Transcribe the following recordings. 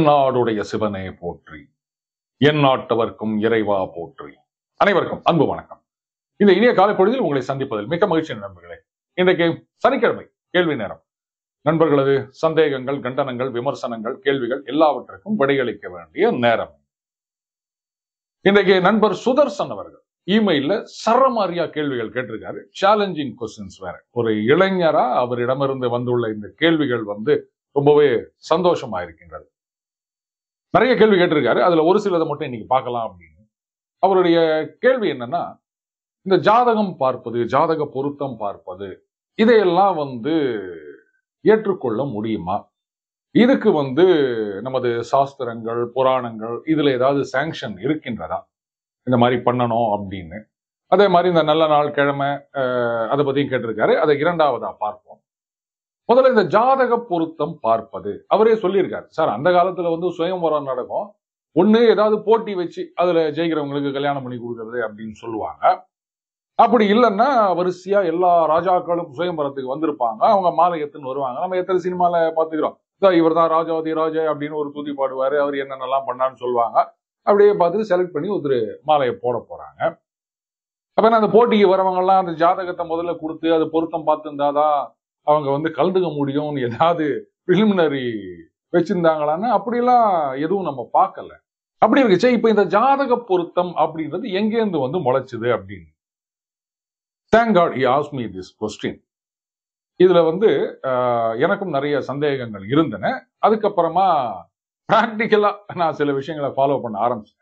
தென்னாடுடைய சிவனே போற்றி என் நாட்டவர்க்கும் இறைவா போற்றி அனைவருக்கும் அன்பு வணக்கம் இந்த இனிய காலை பொழுதில் உங்களை சந்திப்பதில் மிக்க மகிழ்ச்சி நண்பர்களே இன்றைக்கு சனிக்கிழமை கேள்வி நேரம் நண்பர்களது சந்தேகங்கள் கண்டனங்கள் விமர்சனங்கள் கேள்விகள் எல்லாவற்றுக்கும் விடையளிக்க வேண்டிய நேரம் இன்றைக்கு நண்பர் சுதர்சன் அவர்கள் இமெயில்ல சரமாரியா கேள்விகள் கேட்டிருக்காரு சேலஞ்சிங் கொஸ்டின்ஸ் வேற ஒரு இளைஞரா அவரிடமிருந்து வந்துள்ள இந்த கேள்விகள் வந்து ரொம்பவே சந்தோஷமா இருக்கின்றது நிறைய கேள்வி கேட்டிருக்காரு அதுல ஒரு சிலதை மட்டும் இன்னைக்கு பார்க்கலாம் அப்படின்னு அவருடைய கேள்வி என்னன்னா இந்த ஜாதகம் பார்ப்பது ஜாதக பொருத்தம் பார்ப்பது இதையெல்லாம் வந்து ஏற்றுக்கொள்ள முடியுமா இதுக்கு வந்து நமது சாஸ்திரங்கள் புராணங்கள் இதுல ஏதாவது சாங்ஷன் இருக்கின்றதா இந்த மாதிரி பண்ணணும் அப்படின்னு அதே மாதிரி இந்த நல்ல நாள் கிழமை அஹ், அதை பத்தியும் கேட்டிருக்காரு அதை இரண்டாவதா பார்ப்போம் முதல்ல இந்த ஜாதக பொருத்தம் பார்ப்பது அவரே சொல்லியிருக்காரு சார் அந்த காலத்துல வந்து சுயம்பரம் நடக்கும் ஒண்ணு ஏதாவது போட்டி வச்சு அதுல ஜெயிக்கிறவங்களுக்கு கல்யாணம் பண்ணி கொடுக்கறது அப்படின்னு சொல்லுவாங்க அப்படி இல்லைன்னா வரிசையா எல்லா ராஜாக்களும் சுயம்பரத்துக்கு வந்திருப்பாங்க அவங்க மாலை எத்துன்னு வருவாங்க நம்ம எத்தனை சினிமால பாத்துக்கிறோம் இவர் தான் ராஜாவதி ராஜா அப்படின்னு ஒரு துதி பாடுவாரு அவர் என்னென்னலாம் பண்ணான்னு சொல்லுவாங்க அப்படியே பார்த்துட்டு செலக்ட் பண்ணி ஒருத்தர் மாலையை போட போறாங்க அப்ப என்ன அந்த போட்டிக்கு வரவங்க எல்லாம் அந்த ஜாதகத்தை முதல்ல கொடுத்து அது பொருத்தம் பார்த்துருந்தாதான் அவங்க வந்து கலந்துக்க முடியும்னு ஏதாவது பிலிமினரி வச்சிருந்தாங்களான்னு அப்படிலாம் எதுவும் நம்ம பார்க்கல அப்படி இருக்குச்சே இப்ப இந்த ஜாதக பொருத்தம் அப்படின்றது எங்கேருந்து வந்து முளைச்சுது அப்படின்னு thank God he asked me this question இதுல வந்து ஆஹ், எனக்கும் நிறைய சந்தேகங்கள் இருந்தன அதுக்கப்புறமா பிராக்டிக்கலா நான் சில விஷயங்களை ஃபாலோ பண்ண ஆரம்பிச்சேன்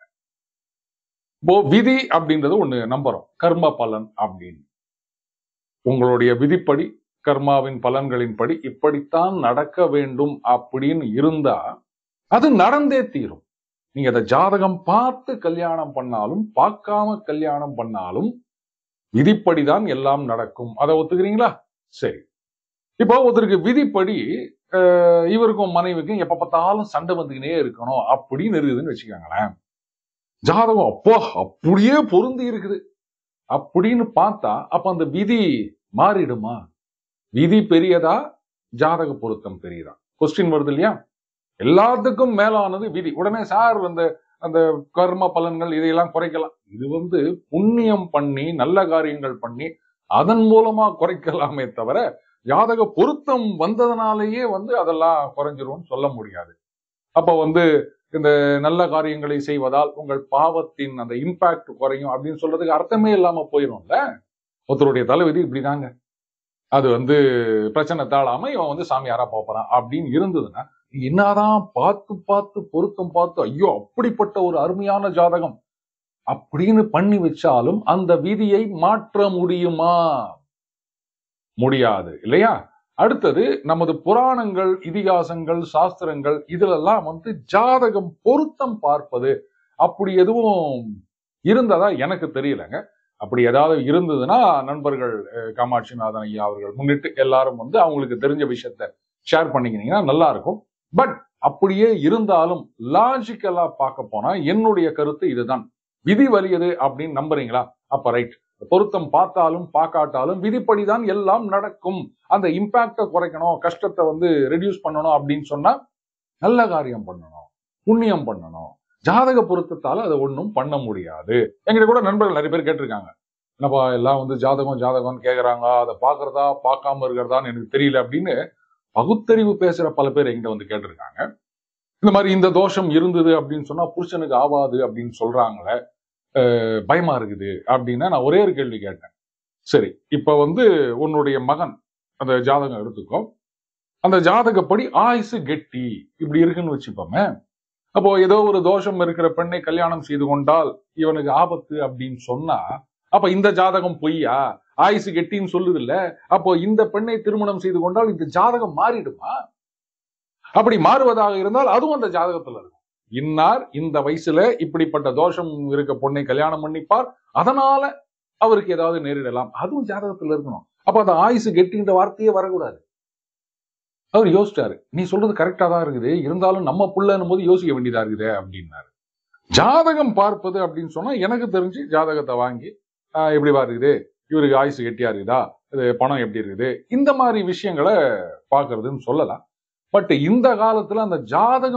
இப்போ விதி அப்படின்றது ஒண்ணு நம்புறோம் கர்ம பலன் அப்படின்னு உங்களுடைய விதிப்படி கர்மாவின் பலன்களின்படி இப்படித்தான் நடக்க வேண்டும் அப்படின்னு இருந்தா அது நடந்தே தீரும் நீங்க அதை ஜாதகம் பார்த்து கல்யாணம் பண்ணாலும் பார்க்காம கல்யாணம் பண்ணாலும் விதிப்படிதான் எல்லாம் நடக்கும் அதை ஒத்துக்கிறீங்களா சரி இப்போ ஒருத்தருக்கு விதிப்படி அஹ், இவருக்கும் மனைவிக்கும் எப்ப பார்த்தாலும் சண்டை வந்துக்கினே இருக்கணும் அப்படின்னு இருக்குதுன்னு வச்சுக்கோங்களேன் ஜாதகம் அப்போ அப்படியே பொருந்தி இருக்குது அப்படின்னு பார்த்தா அப்ப அந்த விதி மாறிடுமா விதி பெரியதா ஜாதக பொருத்தம் பெரியதா கொஸ்டின் வருது இல்லையா எல்லாத்துக்கும் மேலானது விதி உடனே சார் அந்த அந்த கர்ம பலன்கள் இதையெல்லாம் குறைக்கலாம் இது வந்து புண்ணியம் பண்ணி நல்ல காரியங்கள் பண்ணி அதன் மூலமா குறைக்கலாமே தவிர ஜாதக பொருத்தம் வந்ததுனாலேயே வந்து அதெல்லாம் குறைஞ்சிரும்னு சொல்ல முடியாது அப்ப வந்து இந்த நல்ல காரியங்களை செய்வதால் உங்கள் பாவத்தின் அந்த இம்பாக்ட் குறையும் அப்படின்னு சொல்றதுக்கு அர்த்தமே இல்லாம போயிரும்ல ஒருத்தருடைய தலைவிதி இப்படிதாங்க அது வந்து பிரச்சனை தாழாம இவன் வந்து சாமியாரா போறான் அப்படின்னு இருந்ததுன்னா என்னதான் பார்த்து பார்த்து பொருத்தம் பார்த்து ஐயோ அப்படிப்பட்ட ஒரு அருமையான ஜாதகம் அப்படின்னு பண்ணி வச்சாலும் அந்த விதியை மாற்ற முடியுமா முடியாது இல்லையா அடுத்தது நமது புராணங்கள் இதிகாசங்கள் சாஸ்திரங்கள் இதுலெல்லாம் வந்து ஜாதகம் பொருத்தம் பார்ப்பது அப்படி எதுவும் இருந்ததா எனக்கு தெரியலங்க அப்படி ஏதாவது இருந்ததுன்னா நண்பர்கள் அஹ், காமாட்சிநாதன் ஐயா அவர்கள் முன்னிட்டு எல்லாரும் வந்து அவங்களுக்கு தெரிஞ்ச விஷயத்த ஷேர் பண்ணிக்கினீங்கன்னா நல்லா இருக்கும் பட் அப்படியே இருந்தாலும் லாஜிக்கலா பார்க்க போனா என்னுடைய கருத்து இதுதான் விதி வலியது அப்படின்னு நம்புறீங்களா அப்ப ரைட் பொருத்தம் பார்த்தாலும் பார்க்காட்டாலும் விதிப்படிதான் எல்லாம் நடக்கும் அந்த இம்பாக்டை குறைக்கணும் கஷ்டத்தை வந்து ரெடியூஸ் பண்ணணும் அப்படின்னு சொன்னா நல்ல காரியம் பண்ணணும் புண்ணியம் பண்ணணும் ஜாதக பொருத்தத்தால அதை ஒன்றும் பண்ண முடியாது எங்கிட்ட கூட நண்பர்கள் நிறைய பேர் கேட்டிருக்காங்க என்னப்பா எல்லாம் வந்து ஜாதகம் ஜாதகம்னு கேக்குறாங்க அதை பார்க்கறதா பார்க்காம இருக்கிறதான்னு எனக்கு தெரியல அப்படின்னு பகுத்தறிவு பேசுற பல பேர் எங்கிட்ட வந்து கேட்டிருக்காங்க இந்த மாதிரி இந்த தோஷம் இருந்தது அப்படின்னு சொன்னா புருஷனுக்கு ஆவாது அப்படின்னு சொல்றாங்களே அஹ் பயமா இருக்குது அப்படின்னா நான் ஒரே ஒரு கேள்வி கேட்டேன் சரி இப்ப வந்து உன்னுடைய மகன் அந்த ஜாதகம் எடுத்துக்கோ அந்த ஜாதகப்படி ஆயுசு கெட்டி இப்படி இருக்குன்னு வச்சுப்போமே அப்போ ஏதோ ஒரு தோஷம் இருக்கிற பெண்ணை கல்யாணம் செய்து கொண்டால் இவனுக்கு ஆபத்து அப்படின்னு சொன்னா அப்ப இந்த ஜாதகம் பொய்யா ஆயுசு கெட்டின்னு சொல்லுது இல்ல அப்போ இந்த பெண்ணை திருமணம் செய்து கொண்டால் இந்த ஜாதகம் மாறிடுமா அப்படி மாறுவதாக இருந்தால் அதுவும் அந்த ஜாதகத்துல இருக்கும் இன்னார் இந்த வயசுல இப்படிப்பட்ட தோஷம் இருக்க பொண்ணை கல்யாணம் பண்ணிப்பார் அதனால அவருக்கு ஏதாவது நேரிடலாம் அதுவும் ஜாதகத்துல இருக்கணும் அப்ப அந்த ஆயுசு கெட்டின்ற வார்த்தையே வரக்கூடாது அவர் யோசிச்சாரு நீ சொல்றது கரெக்டா தான் இருக்குது இருந்தாலும் நம்ம புள்ளன்னும் போது யோசிக்க வேண்டியதா இருக்குது அப்படின்னாரு ஜாதகம் பார்ப்பது அப்படின்னு சொன்னா எனக்கு தெரிஞ்சு ஜாதகத்தை வாங்கி ஆஹ், எப்படி இருக்குது இவருக்கு ஆயுசு கெட்டியா இருக்குதா இது பணம் எப்படி இருக்குது இந்த மாதிரி விஷயங்களை பார்க்கறதுன்னு சொல்லலாம் பட் இந்த காலத்துல அந்த ஜாதகம்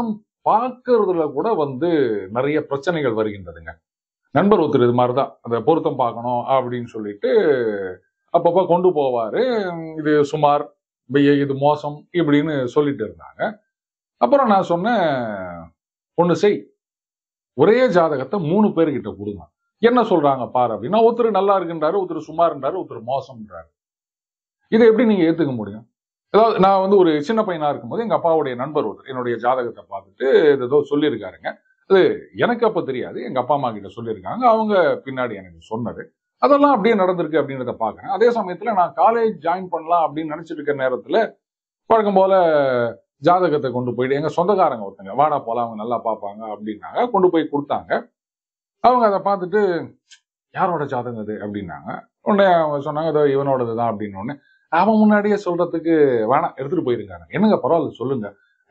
பார்க்கறதுல கூட வந்து நிறைய பிரச்சனைகள் வருகின்றதுங்க நண்பர் ஒருத்தர் இது மாதிரிதான் அந்த பொருத்தம் பார்க்கணும் அப்படின்னு சொல்லிட்டு அப்பப்ப கொண்டு போவாரு இது சுமார் பைய இது மோசம் இப்படின்னு சொல்லிட்டு இருந்தாங்க அப்புறம் நான் சொன்னேன் ஒண்ணு செய் ஒரே ஜாதகத்தை மூணு பேர்கிட்ட கொடுங்க என்ன சொல்றாங்க பாரு அப்படின்னா ஒருத்தர் நல்லா இருக்குன்றாரு ஒருத்தர் சுமார்ன்றாரு ஒருத்தர் மோசம்ன்றாரு இதை எப்படி நீங்க ஏத்துக்க முடியும் அதாவது நான் வந்து ஒரு சின்ன பையனா இருக்கும்போது எங்க அப்பாவுடைய நண்பர் ஒருத்தர் என்னுடைய ஜாதகத்தை பார்த்துட்டு இது ஏதோ சொல்லியிருக்காருங்க அது எனக்கு அப்ப தெரியாது எங்க அப்பா அம்மா கிட்ட சொல்லியிருக்காங்க அவங்க பின்னாடி எனக்கு சொன்னது அதெல்லாம் அப்படியே நடந்திருக்கு அப்படின்றத பாக்குறேன் அதே சமயத்துல நான் காலேஜ் ஜாயின் பண்ணலாம் அப்படின்னு நினைச்சிட்டு இருக்க நேரத்துல வழக்கம் போல ஜாதகத்தை கொண்டு போயிட்டு எங்க சொந்தக்காரங்க ஒருத்தங்க வாடா போலாம் அவங்க நல்லா பார்ப்பாங்க அப்படின்னாங்க கொண்டு போய் கொடுத்தாங்க அவங்க அதை பார்த்துட்டு யாரோட ஜாதகம் அது அப்படின்னாங்க உடனே அவங்க சொன்னாங்க ஏதோ இவனோடது தான் அப்படின்னு உடனே அவன் முன்னாடியே சொல்றதுக்கு வேணாம் எடுத்துட்டு போயிருக்காங்க என்னங்க பரவாயில்ல சொல்லுங்க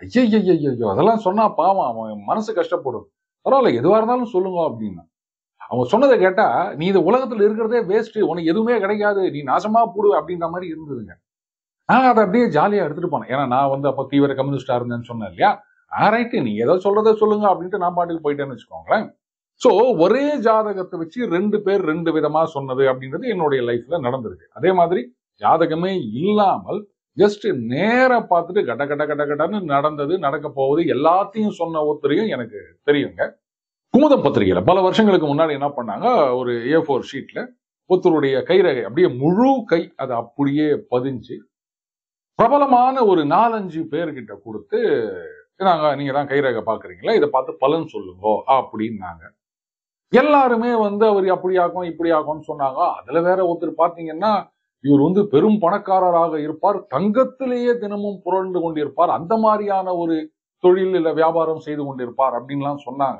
ஐயோ அதெல்லாம் சொன்னா பாவம் அவன் மனசு கஷ்டப்படும் பரவாயில்ல எதுவா இருந்தாலும் சொல்லுங்க அப்படின்னு அவங்க சொன்னதை கேட்டா நீ இந்த உலகத்துல இருக்கிறதே வேஸ்ட் உனக்கு எதுவுமே கிடைக்காது நீ நாசமா போடு அப்படின்ற மாதிரி இருந்ததுங்க நான் அதை அப்படியே ஜாலியா எடுத்துட்டு போனேன் ஏன்னா நான் வந்து அப்ப தீவிர கம்யூனிஸ்டா இருந்தேன்னு சொன்னேன் இல்லையா ரைட்டு நீங்க ஏதோ சொல்றதை சொல்லுங்க அப்படின்ட்டு நான் பாட்டுக்கு போயிட்டேன்னு வச்சுக்கோங்களேன் சோ ஒரே ஜாதகத்தை வச்சு ரெண்டு பேர் ரெண்டு விதமா சொன்னது அப்படின்றது என்னுடைய லைஃப்ல நடந்திருக்கு அதே மாதிரி ஜாதகமே இல்லாமல் ஜஸ்ட் நேரா பார்த்துட்டு கட கட கட கடன்னு நடந்தது நடக்க போகுது எல்லாத்தையும் சொன்ன ஒருத்தரையும் எனக்கு தெரியுங்க குமுதம் பத்திரிகையில பல வருஷங்களுக்கு முன்னாடி என்ன பண்ணாங்க ஒரு ஏ ஃபோர் ஷீட்ல ஒருத்தருடைய கைரகை அப்படியே முழு கை அது அப்படியே பதிஞ்சு பிரபலமான ஒரு நாலஞ்சு பேர்கிட்ட கொடுத்து நாங்க நீங்க தான் கைரேகை பாக்குறீங்களா இதை பார்த்து பலன் சொல்லுங்க அப்படின்னாங்க எல்லாருமே வந்து அவர் அப்படி ஆகும் இப்படி ஆகும்னு சொன்னாங்க அதுல வேற ஒருத்தர் பாத்தீங்கன்னா இவர் வந்து பெரும் பணக்காரராக இருப்பார் தங்கத்திலேயே தினமும் புரண்டு கொண்டிருப்பார் அந்த மாதிரியான ஒரு தொழில் இல்ல வியாபாரம் செய்து கொண்டிருப்பார் அப்படின்லாம் சொன்னாங்க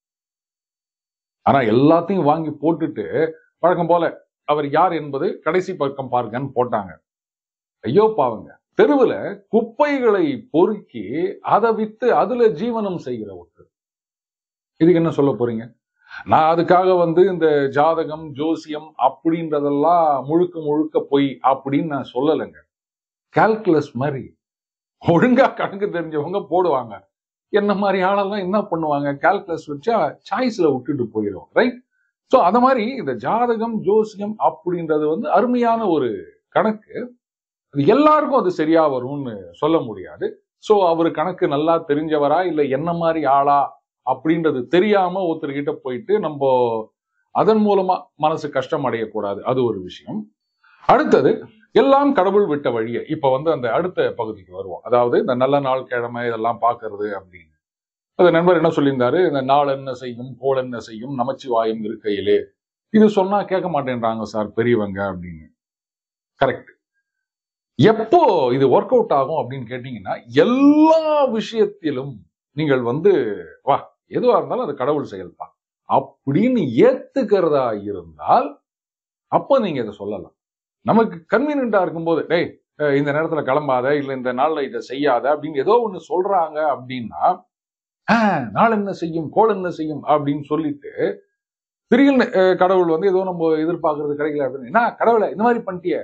ஆனா எல்லாத்தையும் வாங்கி போட்டுட்டு வழக்கம் போல அவர் யார் என்பது கடைசி பக்கம் பாருங்கன்னு போட்டாங்க ஐயோ பாவங்க தெருவுல குப்பைகளை பொறுக்கி அதை வித்து அதுல ஜீவனம் செய்கிற ஒருத்தர் இதுக்கு என்ன சொல்ல போறீங்க நான் அதுக்காக வந்து இந்த ஜாதகம் ஜோசியம் அப்படின்றதெல்லாம் முழுக்க முழுக்க பொய் அப்படின்னு நான் சொல்லலைங்க கால்குலஸ் மாதிரி ஒழுங்கா கணக்கு தெரிஞ்சவங்க போடுவாங்க என்ன மாதிரி ஆளெல்லாம் என்ன பண்ணுவாங்க கால்குலஸ் வச்சா சாய்ஸ்ல விட்டுட்டு போயிடும் ரைட் ஸோ அந்த மாதிரி இந்த ஜாதகம் ஜோசியம் அப்படின்றது வந்து அருமையான ஒரு கணக்கு அது எல்லாருக்கும் அது சரியா வரும்னு சொல்ல முடியாது ஸோ அவர் கணக்கு நல்லா தெரிஞ்சவரா இல்லை என்ன மாதிரி ஆளா அப்படின்றது தெரியாம ஒருத்தர்கிட்ட போயிட்டு நம்ம அதன் மூலமா மனசு கஷ்டம் அடையக்கூடாது அது ஒரு விஷயம் அடுத்தது எல்லாம் கடவுள் விட்ட வழியை இப்ப வந்து அந்த அடுத்த பகுதிக்கு வருவோம் அதாவது இந்த நல்ல நாள் கிழமை இதெல்லாம் பார்க்கறது அப்படின்னு அது நண்பர் என்ன சொல்லியிருந்தாரு இந்த நாள் என்ன செய்யும் கோள் என்ன செய்யும் நமச்சிவாயம் இருக்கையிலே இது சொன்னா கேட்க மாட்டேன்றாங்க சார் பெரியவங்க அப்படின்னு கரெக்ட் எப்போ இது ஒர்க் அவுட் ஆகும் அப்படின்னு கேட்டீங்கன்னா எல்லா விஷயத்திலும் நீங்கள் வந்து வா எதுவா இருந்தாலும் அது கடவுள் செயல்தான் அப்படின்னு ஏத்துக்கிறதா இருந்தால் அப்ப நீங்க இதை சொல்லலாம் நமக்கு கன்வீனியன்டா இருக்கும்போது டேய் இந்த நேரத்துல கிளம்பாத இல்ல இந்த நாள்ல இதை செய்யாத அப்படின்னு ஏதோ ஒண்ணு சொல்றாங்க அப்படின்னா நாள் என்ன செய்யும் கோள் என்ன செய்யும் அப்படின்னு சொல்லிட்டு திடீர்னு கடவுள் வந்து ஏதோ நம்ம எதிர்பார்க்கறது கிடைக்கல அப்படின்னு என்ன கடவுளை இந்த மாதிரி பண்ணிட்டிய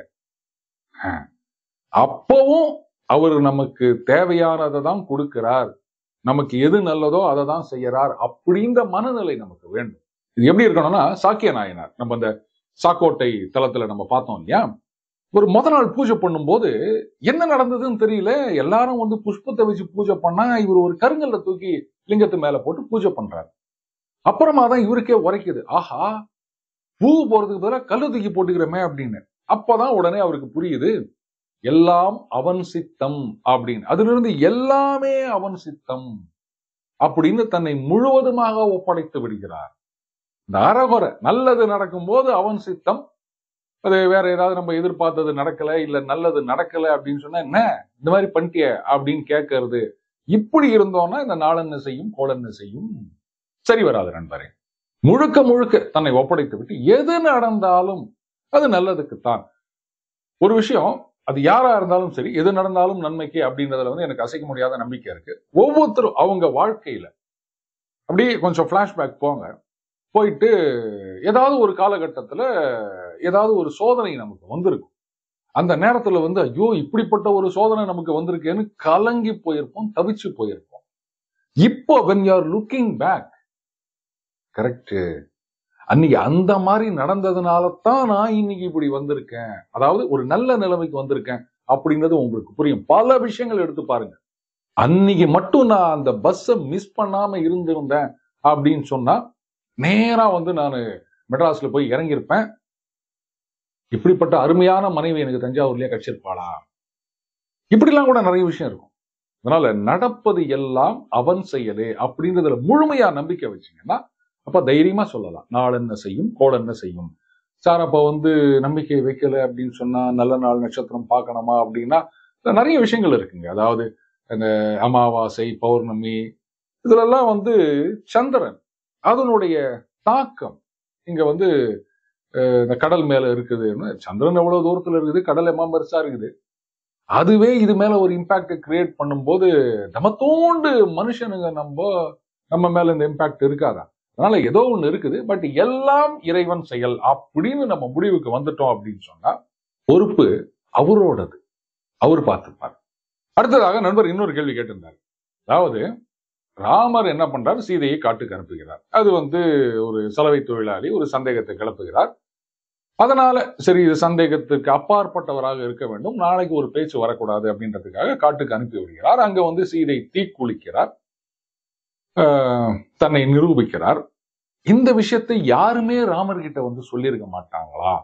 அப்பவும் அவர் நமக்கு தேவையானதை தான் கொடுக்கிறார் நமக்கு எது நல்லதோ அதை தான் செய்யறார் அப்படின்ற மனநிலை நமக்கு வேண்டும் இது எப்படி இருக்கணும்னா சாக்கிய நாயனார் நம்ம இந்த சாக்கோட்டை தளத்துல நம்ம பார்த்தோம் இல்லையா ஒரு முத நாள் பூஜை பண்ணும்போது என்ன நடந்ததுன்னு தெரியல எல்லாரும் வந்து புஷ்பத்தை வச்சு பூஜை பண்ணா இவர் ஒரு கருங்கல்ல தூக்கி லிங்கத்து மேல போட்டு பூஜை பண்றாரு அப்புறமா தான் இவருக்கே உரைக்குது ஆஹா பூ போறதுக்கு பதிலாக கல்லு தூக்கி போட்டுக்கிறோமே அப்படின்னு அப்பதான் உடனே அவருக்கு புரியுது எல்லாம் அவன் சித்தம் அப்படின்னு அதுல இருந்து எல்லாமே அவன் சித்தம் அப்படின்னு தன்னை முழுவதுமாக ஒப்படைத்து விடுகிறார் இந்த அறகுறை நல்லது நடக்கும் போது அவன் சித்தம் அது வேற ஏதாவது நம்ம எதிர்பார்த்தது நடக்கல இல்ல நல்லது நடக்கல அப்படின்னு சொன்னா என்ன இந்த மாதிரி பண்ணிட்டிய அப்படின்னு கேட்கறது இப்படி இருந்தோம்னா இந்த நாளென்ன செய்யும் கோளென்ன செய்யும் சரி வராது நண்பரே முழுக்க முழுக்க தன்னை ஒப்படைத்து விட்டு எது நடந்தாலும் அது நல்லதுக்குத்தான் ஒரு விஷயம் அது யாரா இருந்தாலும் சரி எது நடந்தாலும் நன்மைக்கு அப்படின்றதுல வந்து எனக்கு அசைக்க முடியாத நம்பிக்கை இருக்கு ஒவ்வொருத்தரும் அவங்க வாழ்க்கையில அப்படியே கொஞ்சம் பிளாஷ்பேக் போங்க போயிட்டு ஏதாவது ஒரு காலகட்டத்துல ஏதாவது ஒரு சோதனை நமக்கு வந்திருக்கும் அந்த நேரத்துல வந்து ஐயோ இப்படிப்பட்ட ஒரு சோதனை நமக்கு வந்திருக்கேன்னு கலங்கி போயிருப்போம் தவிச்சு போயிருப்போம் இப்போ when you are looking back correct அன்னைக்கு அந்த மாதிரி நடந்ததுனால தான் நான் இன்னைக்கு இப்படி வந்திருக்கேன் அதாவது ஒரு நல்ல நிலைமைக்கு வந்திருக்கேன் அப்படின்றது உங்களுக்கு புரியும் பல விஷயங்கள் எடுத்து பாருங்க அன்னைக்கு மட்டும் நான் அந்த பஸ்ஸை மிஸ் பண்ணாம இருந்திருந்தேன் அப்படின்னு சொன்னா நேரா வந்து நான் மெட்ராஸ்ல போய் இறங்கியிருப்பேன் இப்படிப்பட்ட அருமையான மனைவி எனக்கு தஞ்சாவூர்லயே கிடைச்சிருப்பாளா இப்படிலாம் கூட நிறைய விஷயம் இருக்கும் அதனால நடப்பது எல்லாம் அவன் செயலே அப்படின்றதுல முழுமையா நம்பிக்கை வச்சீங்கன்னா அப்ப தைரியமா சொல்லலாம் நாள் என்ன செய்யும் கோள் என்ன செய்யும் சார் அப்ப வந்து நம்பிக்கை வைக்கல அப்படின்னு சொன்னா நல்ல நாள் நட்சத்திரம் பார்க்கணுமா அப்படின்னா இதுல நிறைய விஷயங்கள் இருக்குங்க அதாவது இந்த அமாவாசை பௌர்ணமி இதுலெல்லாம் வந்து சந்திரன் அதனுடைய தாக்கம் இங்க வந்து அஹ், இந்த கடல் மேல இருக்குதுன்னு சந்திரன் எவ்வளவு தூரத்துல இருக்குது கடல் எம்மா பெருசா இருக்குது அதுவே இது மேல ஒரு இம்பாக்ட் கிரியேட் பண்ணும்போது நம்ம தோண்டு மனுஷனுங்க நம்ம நம்ம மேல இந்த இம்பாக்ட் இருக்காதா அதனால ஏதோ ஒண்ணு இருக்குது பட் எல்லாம் இறைவன் செயல் அப்படின்னு நம்ம முடிவுக்கு வந்துட்டோம் அப்படின்னு சொன்னா பொறுப்பு அவரோடது அவர் பார்த்துப்பார் அடுத்ததாக நண்பர் இன்னொரு கேள்வி கேட்டிருந்தார் அதாவது ராமர் என்ன பண்றார் சீதையை காட்டுக்கு அனுப்புகிறார் அது வந்து ஒரு சலவை தொழிலாளி ஒரு சந்தேகத்தை கிளப்புகிறார் அதனால சரி இது சந்தேகத்துக்கு அப்பாற்பட்டவராக இருக்க வேண்டும் நாளைக்கு ஒரு பேச்சு வரக்கூடாது அப்படின்றதுக்காக காட்டுக்கு அனுப்பி விடுகிறார் அங்க வந்து சீதை தீக்குளிக்கிறார் ஆஹ், தன்னை நிரூபிக்கிறார் இந்த விஷயத்தை யாருமே ராமர்கிட்ட வந்து சொல்லியிருக்க மாட்டாங்களா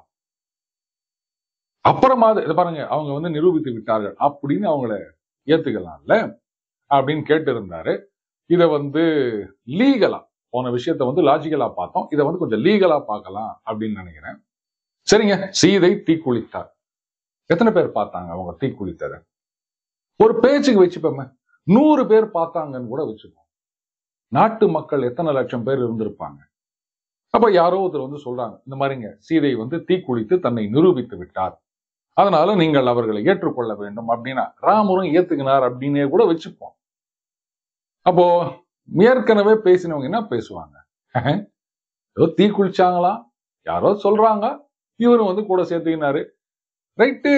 அப்புறமா அது- இதை பாருங்க அவங்க வந்து நிரூபித்து விட்டார்கள் அப்படின்னு அவங்கள ஏத்துக்கலாம்ல அப்படின்னு கேட்டு இருந்தாரு இதை வந்து லீகலா போன விஷயத்தை வந்து லாஜிக்கலா பார்த்தோம் இதை வந்து கொஞ்சம் லீகலா பார்க்கலாம் அப்படின்னு நினைக்கிறேன் சரிங்க சீதை தீக்குளித்தார் எத்தனை பேர் பார்த்தாங்க அவங்க தீக்குளித்ததை ஒரு பேச்சுக்கு வச்சுப்போமே நூறு பேர் பார்த்தாங்கன்னு கூட வச்சுப்போம் நாட்டு மக்கள் எத்தனை லட்சம் பேர் இருந்திருப்பாங்க அப்ப யாரோ ஒருத்தர் வந்து சொல்றாங்க இந்த மாதிரிங்க சீதை வந்து தீக்குளித்து தன்னை நிரூபித்து விட்டார் அதனால நீங்கள் அவர்களை ஏற்றுக்கொள்ள வேண்டும் அப்படின்னா ராமரும் ஏத்துக்கினார் அப்படின்னே கூட வச்சுப்போம் அப்போ ஏற்கனவே பேசினவங்க என்ன பேசுவாங்க ஏதோ தீ குளிச்சாங்களா யாரோ சொல்றாங்க இவரும் வந்து கூட சேர்த்துக்கினாரு ரைட்டு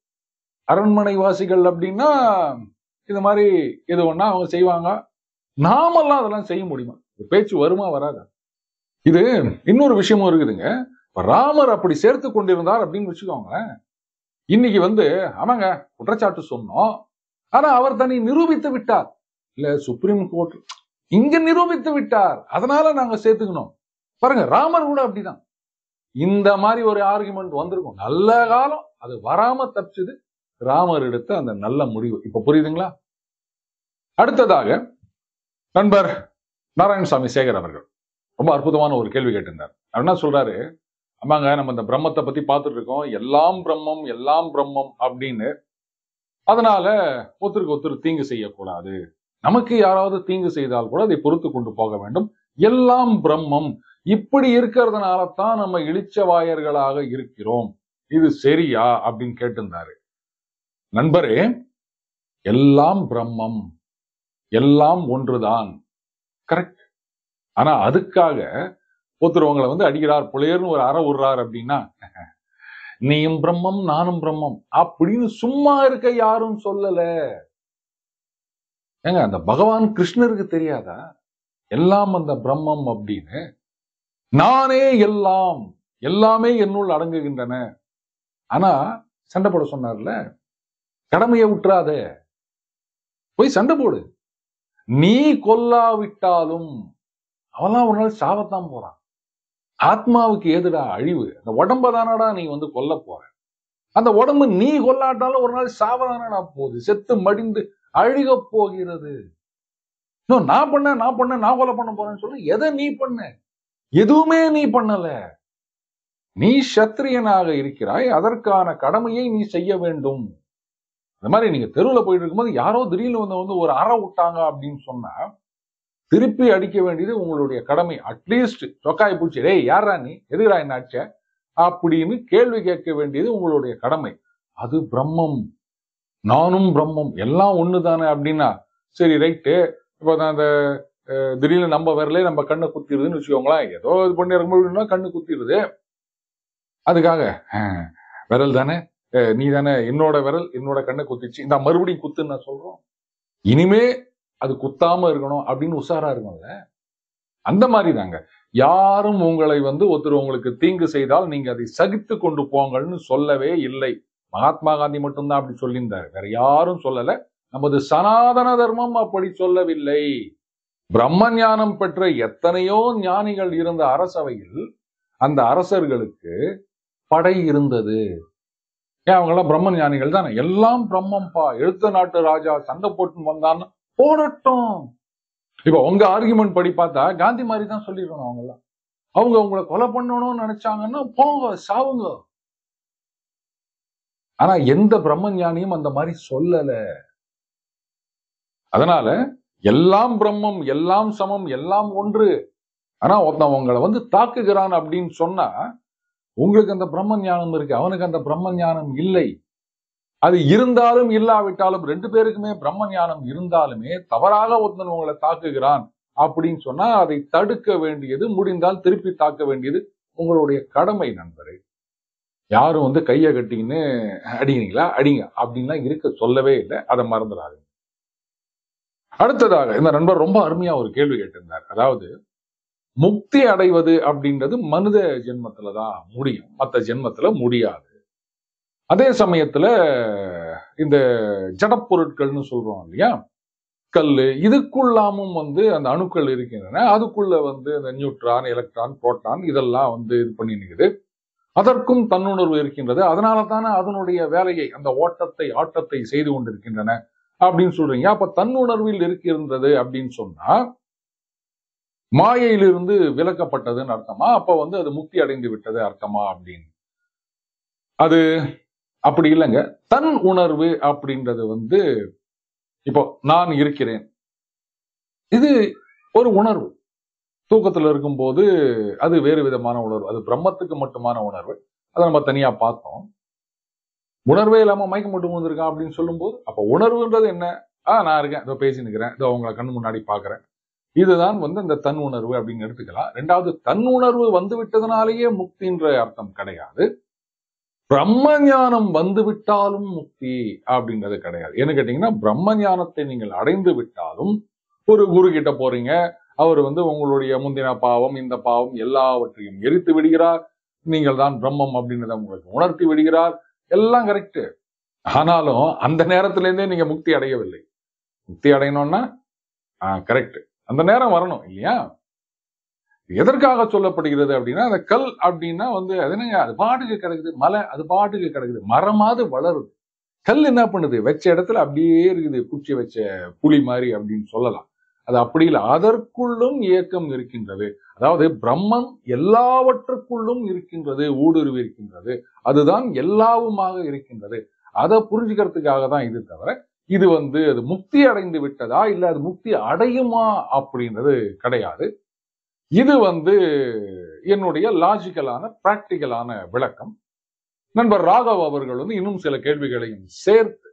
அரண்மனை வாசிகள் அப்படின்னா இது மாதிரி எது ஒண்ணா அவங்க செய்வாங்க நாமெல்லாம் அதெல்லாம் செய்ய முடியுமா இந்த பேச்சு வருமா வராதா இது இன்னொரு விஷயமும் இருக்குதுங்க இப்ப ராமர் அப்படி சேர்த்து கொண்டிருந்தார் அப்படின்னு வச்சுக்கோங்களேன் இன்னைக்கு வந்து ஆமாங்க குற்றச்சாட்டு சொன்னோம் ஆனா அவர் தன்னை நிரூபித்து விட்டார் இல்ல சுப்ரீம் கோர்ட் இங்க நிரூபித்து விட்டார் அதனால நாங்க சேர்த்துக்கணும் பாருங்க ராமர் கூட அப்படிதான் இந்த மாதிரி ஒரு ஆர்குமெண்ட் வந்திருக்கும் நல்ல காலம் அது வராம தப்பிச்சது ராமர் எடுத்த அந்த நல்ல முடிவு இப்ப புரியுதுங்களா அடுத்ததாக நண்பர் நாராயணசாமி சேகர் அவர்கள் ரொம்ப அற்புதமான ஒரு கேள்வி கேட்டிருந்தார் அவர் என்ன சொல்றாரு ஆமாங்க நம்ம இந்த பிரம்மத்தை பத்தி பார்த்துட்டு இருக்கோம் எல்லாம் பிரம்மம் எல்லாம் பிரம்மம் அப்படின்னு அதனால ஒருத்தருக்கு ஒருத்தர் தீங்கு செய்யக்கூடாது நமக்கு யாராவது தீங்கு செய்தால் கூட அதை பொறுத்து கொண்டு போக வேண்டும் எல்லாம் பிரம்மம் இப்படி இருக்கிறதுனால தான் நம்ம இளிச்சவாயர்களாக இருக்கிறோம் இது சரியா அப்படின்னு கேட்டிருந்தாரு நண்பரே எல்லாம் பிரம்மம் எல்லாம் ஒன்றுதான் கரெக்ட் ஆனா அதுக்காக ஒருத்தர் உங்களை வந்து அடிக்கிறார் புலையர்னு ஒரு அற விடுறார் அப்படின்னா நீயும் பிரம்மம் நானும் பிரம்மம் அப்படின்னு சும்மா இருக்க யாரும் சொல்லல ஏங்க அந்த பகவான் கிருஷ்ணருக்கு தெரியாதா எல்லாம் அந்த பிரம்மம் அப்படின்னு நானே எல்லாம் எல்லாமே என்னுள் அடங்குகின்றன ஆனா சண்டை போட சொன்னார்ல கடமையை விட்டுறாத போய் சண்டை போடு நீ கொல்லாவிட்டாலும் அவன்லாம் ஒரு நாள் சாவத்தான் போறான் ஆத்மாவுக்கு ஏதுடா அழிவு அந்த உடம்ப தானடா நீ வந்து கொல்ல போற அந்த உடம்பு நீ கொல்லாட்டாலும் ஒரு நாள் சாவதானடா போகுது செத்து மடிந்து அழுக போகிறது இன்னும் நான் பண்ண நான் பண்ண நான் கொலை பண்ண போறேன்னு சொல்லி எதை நீ பண்ண எதுவுமே நீ பண்ணல நீ சத்திரியனாக இருக்கிறாய் அதற்கான கடமையை நீ செய்ய வேண்டும் அந்த மாதிரி நீங்க தெருவில் போயிட்டு இருக்கும்போது யாரோ திடீர்னு வந்து வந்து ஒரு அற விட்டாங்க அப்படின்னு சொன்னா திருப்பி அடிக்க வேண்டியது உங்களுடைய கடமை அட்லீஸ்ட் சொக்காய் பூச்சி டேய் யாரா நீ எதுக்குடா என்ன அடிச்ச அப்படின்னு கேள்வி கேட்க வேண்டியது உங்களுடைய கடமை அது பிரம்மம் நானும் பிரம்மம் எல்லாம் ஒண்ணு தானே அப்படின்னா சரி ரைட்டு இப்போ நான் அந்த அஹ், திடீர்னு நம்ம விரலே நம்ம கண்ணை குத்திடுதுன்னு வச்சுக்கோங்களேன் ஏதோ இது பண்ணி இருக்கும்போது கண்ணு குத்திடுது அதுக்காக அஹ், விரல் தானே அஹ், நீ தானே என்னோட விரல் என்னோட கண்ணை குத்திச்சு இந்த மறுபடியும் குத்துன்னு நான் சொல்றோம் இனிமே அது குத்தாம இருக்கணும் அப்படின்னு உஷாரா இருக்கும்ல அந்த மாதிரி தாங்க யாரும் உங்களை வந்து ஒருத்தர் உங்களுக்கு தீங்கு செய்தால் நீங்க அதை சகித்து கொண்டு போங்கள்னு சொல்லவே இல்லை மகாத்மா காந்தி மட்டும்தான் அப்படி சொல்லியிருந்தார் வேற யாரும் சொல்லல நமது சனாதன தர்மம் அப்படி சொல்லவில்லை பிரம்ம ஞானம் பெற்ற எத்தனையோ ஞானிகள் இருந்த அரசவையில் அந்த அரசர்களுக்கு படை இருந்தது ஏன் அவங்க எல்லாம் பிரம்ம ஞானிகள் தானே எல்லாம் பிரம்மம்பா எழுத்த நாட்டு ராஜா சண்டை போட்டு வந்தான்னு போடட்டும் இப்ப உங்க ஆர்குமெண்ட் படி பார்த்தா காந்தி மாதிரி தான் சொல்லிடணும் அவங்க எல்லாம் அவங்க உங்களை கொலை பண்ணணும்னு நினைச்சாங்கன்னா போங்க சாவுங்க ஆனா எந்த பிரம்ம ஞானியும் அந்த மாதிரி சொல்லல அதனால எல்லாம் பிரம்மம் எல்லாம் சமம் எல்லாம் ஒன்று ஆனா ஒருத்தன் உங்களை வந்து தாக்குகிறான் அப்படின்னு சொன்னா உங்களுக்கு அந்த பிரம்ம ஞானம் இருக்கு அவனுக்கு அந்த பிரம்ம ஞானம் இல்லை அது இருந்தாலும் இல்லாவிட்டாலும் ரெண்டு பேருக்குமே பிரம்ம ஞானம் இருந்தாலுமே தவறாக ஒருத்தன் உங்களை தாக்குகிறான் அப்படின்னு சொன்னா அதை தடுக்க வேண்டியது முடிந்தால் திருப்பி தாக்க வேண்டியது உங்களுடைய கடமை நண்பரே யாரும் வந்து கையை கட்டிங்கன்னு அடிக்கிறீங்களா அடிங்க அப்படின்லாம் இருக்க சொல்லவே இல்லை அதை மறந்துடாதீங்க அடுத்ததாக இந்த நண்பர் ரொம்ப அருமையா ஒரு கேள்வி கேட்டிருந்தார் அதாவது முக்தி அடைவது அப்படின்றது மனித ஜென்மத்துல தான் முடியும் மற்ற ஜென்மத்துல முடியாது அதே சமயத்துல இந்த ஜடப்பொருட்கள்னு சொல்றோம் இல்லையா கல் இதுக்குள்ளாமும் வந்து அந்த அணுக்கள் இருக்கின்றன அதுக்குள்ள வந்து இந்த நியூட்ரான் எலக்ட்ரான் புரோட்டான் இதெல்லாம் வந்து இது பண்ணி நிற்குது அதற்கும் தன்னுணர்வு இருக்கின்றது அதனால தானே அதனுடைய வேலையை அந்த ஓட்டத்தை ஆட்டத்தை செய்து கொண்டிருக்கின்றன அப்படின்னு சொல்றீங்க அப்ப தன்னுணர்வில் இருக்கின்றது அப்படின்னு சொன்னா மாயையிலிருந்து விலக்கப்பட்டதுன்னு அர்த்தமா அப்ப வந்து அது முக்தி அடைந்து விட்டது அர்த்தமா அப்படின்னு அது அப்படி இல்லைங்க தன் உணர்வு அப்படின்றது வந்து இப்போ நான் இருக்கிறேன் இது ஒரு உணர்வு தூக்கத்துல இருக்கும்போது அது வேறு விதமான உணர்வு அது பிரம்மத்துக்கு மட்டுமான உணர்வு அதை நம்ம தனியா பார்த்தோம் உணர்வே இல்லாம மயக்கம் மட்டும் வந்திருக்கான் அப்படின்னு சொல்லும்போது அப்ப உணர்வுன்றது என்ன ஆ நான் இருக்கேன் இதோ பேசி நிற்கிறேன் இதோ உங்களை கண்ணு முன்னாடி பாக்குறேன் இதுதான் வந்து இந்த தன் உணர்வு அப்படின்னு எடுத்துக்கலாம் ரெண்டாவது தன் உணர்வு வந்து விட்டதுனாலேயே முக்தின்ற அர்த்தம் கிடையாது பிரம்ம ஞானம் வந்து விட்டாலும் முக்தி அப்படின்றது கிடையாது என்ன கேட்டீங்கன்னா பிரம்ம ஞானத்தை நீங்கள் அடைந்து விட்டாலும் ஒரு குரு கிட்ட போறீங்க அவர் வந்து உங்களுடைய முந்தின பாவம் இந்த பாவம் எல்லாவற்றையும் எரித்து விடுகிறார் நீங்கள் தான் பிரம்மம் அப்படின்றத உங்களுக்கு உணர்த்தி விடுகிறார் எல்லாம் கரெக்ட் ஆனாலும் அந்த நேரத்துல இருந்தே நீங்க முக்தி அடையவில்லை முக்தி அடையணும்னா கரெக்ட் அந்த நேரம் வரணும் இல்லையா எதற்காக சொல்லப்படுகிறது அப்படின்னா அந்த கல் அப்படின்னா வந்து அது என்னங்க அது பாட்டுக்கு கிடக்குது மலை அது பாட்டுக்கு கிடக்குது மரமாவது வளருது கல் என்ன பண்ணுது வச்ச இடத்துல அப்படியே இருக்குது குச்சி வச்ச புலி மாதிரி அப்படின்னு சொல்லலாம் அது அப்படி இல்லை அதற்குள்ளும் இயக்கம் இருக்கின்றது அதாவது பிரம்மம் எல்லாவற்றுக்குள்ளும் இருக்கின்றது ஊடுருவி இருக்கின்றது அதுதான் எல்லாவுமாக இருக்கின்றது அதை புரிஞ்சுக்கிறதுக்காக தான் இது தவிர இது வந்து அது முக்தி அடைந்து விட்டதா இல்ல அது முக்தி அடையுமா அப்படின்றது கிடையாது இது வந்து என்னுடைய லாஜிக்கலான பிராக்டிக்கலான விளக்கம் நண்பர் ராகவ் அவர்கள் வந்து இன்னும் சில கேள்விகளையும் சேர்த்து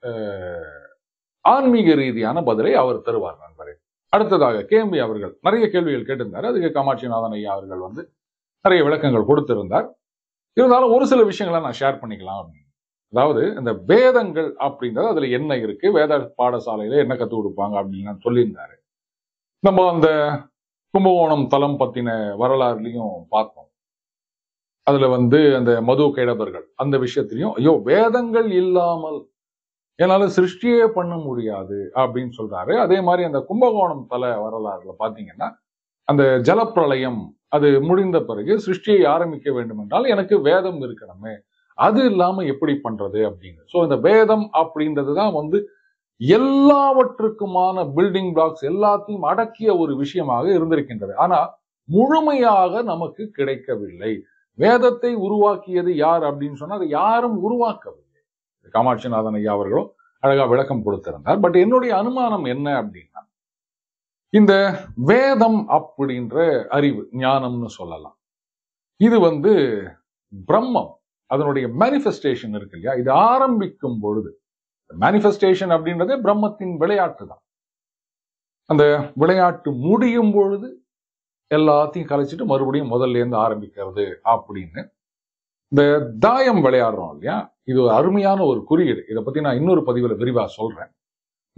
ஆன்மீக ரீதியான பதிலை அவர் தருவார் நண்பரே அடுத்ததாக கேம்பி அவர்கள் நிறைய கேள்விகள் கேட்டிருந்தார் அதுக்கு காமாட்சிநாதன் ஐயா அவர்கள் வந்து நிறைய விளக்கங்கள் கொடுத்திருந்தார் இருந்தாலும் ஒரு சில விஷயங்களை நான் ஷேர் பண்ணிக்கலாம் அப்படின்னு அதாவது இந்த வேதங்கள் அப்படின்றது அதுல என்ன இருக்கு வேத பாடசாலையில என்ன கற்றுக் கொடுப்பாங்க அப்படின்னு சொல்லியிருந்தாரு நம்ம அந்த கும்பகோணம் தலம் பத்தின வரலாறுலையும் பார்த்தோம் அதுல வந்து அந்த மது கைடபர்கள் அந்த விஷயத்திலையும் ஐயோ வேதங்கள் இல்லாமல் என்னால சிருஷ்டியே பண்ண முடியாது அப்படின்னு சொல்றாரு அதே மாதிரி அந்த கும்பகோணம் தல வரலாறுல பாத்தீங்கன்னா அந்த ஜலப்பிரளயம் அது முடிந்த பிறகு சிருஷ்டியை ஆரம்பிக்க வேண்டும் என்றால் எனக்கு வேதம் இருக்கணுமே அது இல்லாம எப்படி பண்றது அப்படின்னு ஸோ இந்த வேதம் அப்படின்றது தான் வந்து எல்லாவற்றுக்குமான பில்டிங் பிளாக்ஸ் எல்லாத்தையும் அடக்கிய ஒரு விஷயமாக இருந்திருக்கின்றது ஆனா முழுமையாக நமக்கு கிடைக்கவில்லை வேதத்தை உருவாக்கியது யார் அப்படின்னு சொன்னா அதை யாரும் உருவாக்கவில்லை காமாட்சிநாதன் ஐயா அவர்களும் அழகா விளக்கம் கொடுத்திருந்தார் பட் என்னுடைய அனுமானம் என்ன அப்படின்னா இந்த வேதம் அப்படின்ற அறிவு ஞானம்னு சொல்லலாம் இது வந்து பிரம்மம் அதனுடைய மேனிஃபெஸ்டேஷன் இருக்கு இல்லையா இது ஆரம்பிக்கும் பொழுது மேனிஃபெஸ்டேஷன் அப்படின்றதே பிரம்மத்தின் விளையாட்டு தான் அந்த விளையாட்டு முடியும் பொழுது எல்லாத்தையும் கலைச்சிட்டு மறுபடியும் முதல்ல இருந்து ஆரம்பிக்கிறது அப்படின்னு இந்த தாயம் விளையாடுறோம் இல்லையா இது ஒரு அருமையான ஒரு குறியீடு இதை பத்தி நான் இன்னொரு பதிவில் விரிவா சொல்றேன்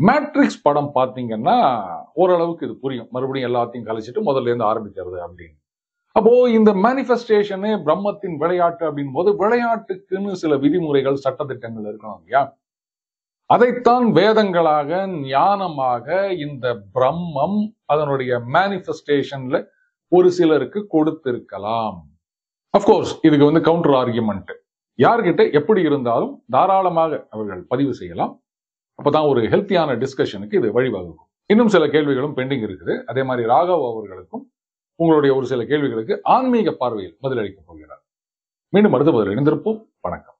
மேட்ரிக்ஸ் படம் பார்த்தீங்கன்னா ஓரளவுக்கு இது புரியும் மறுபடியும் எல்லாத்தையும் கழிச்சிட்டு முதல்ல இருந்து ஆரம்பிக்கிறது அப்படின்னு அப்போ இந்த மேனிஃபெஸ்டேஷனு பிரம்மத்தின் விளையாட்டு அப்படின் போது விளையாட்டுக்குன்னு சில விதிமுறைகள் சட்டத்திட்டங்கள் இருக்கணும் இல்லையா அதைத்தான் வேதங்களாக ஞானமாக இந்த பிரம்மம் அதனுடைய மேனிஃபெஸ்டேஷன்ல ஒரு சிலருக்கு கொடுத்திருக்கலாம் அப்கோர்ஸ் இதுக்கு வந்து கவுண்டர் ஆர்குமெண்ட் யார்கிட்ட எப்படி இருந்தாலும் தாராளமாக அவர்கள் பதிவு செய்யலாம் அப்பதான் ஒரு ஹெல்த்தியான டிஸ்கஷனுக்கு இது வழிவகுக்கும் இன்னும் சில கேள்விகளும் பெண்டிங் இருக்குது அதே மாதிரி ராகவ் அவர்களுக்கும் உங்களுடைய ஒரு சில கேள்விகளுக்கு ஆன்மீக பார்வையில் பதிலளிக்கப் போகிறார் மீண்டும் அடுத்த பதில் இணைந்திருப்போம் வணக்கம்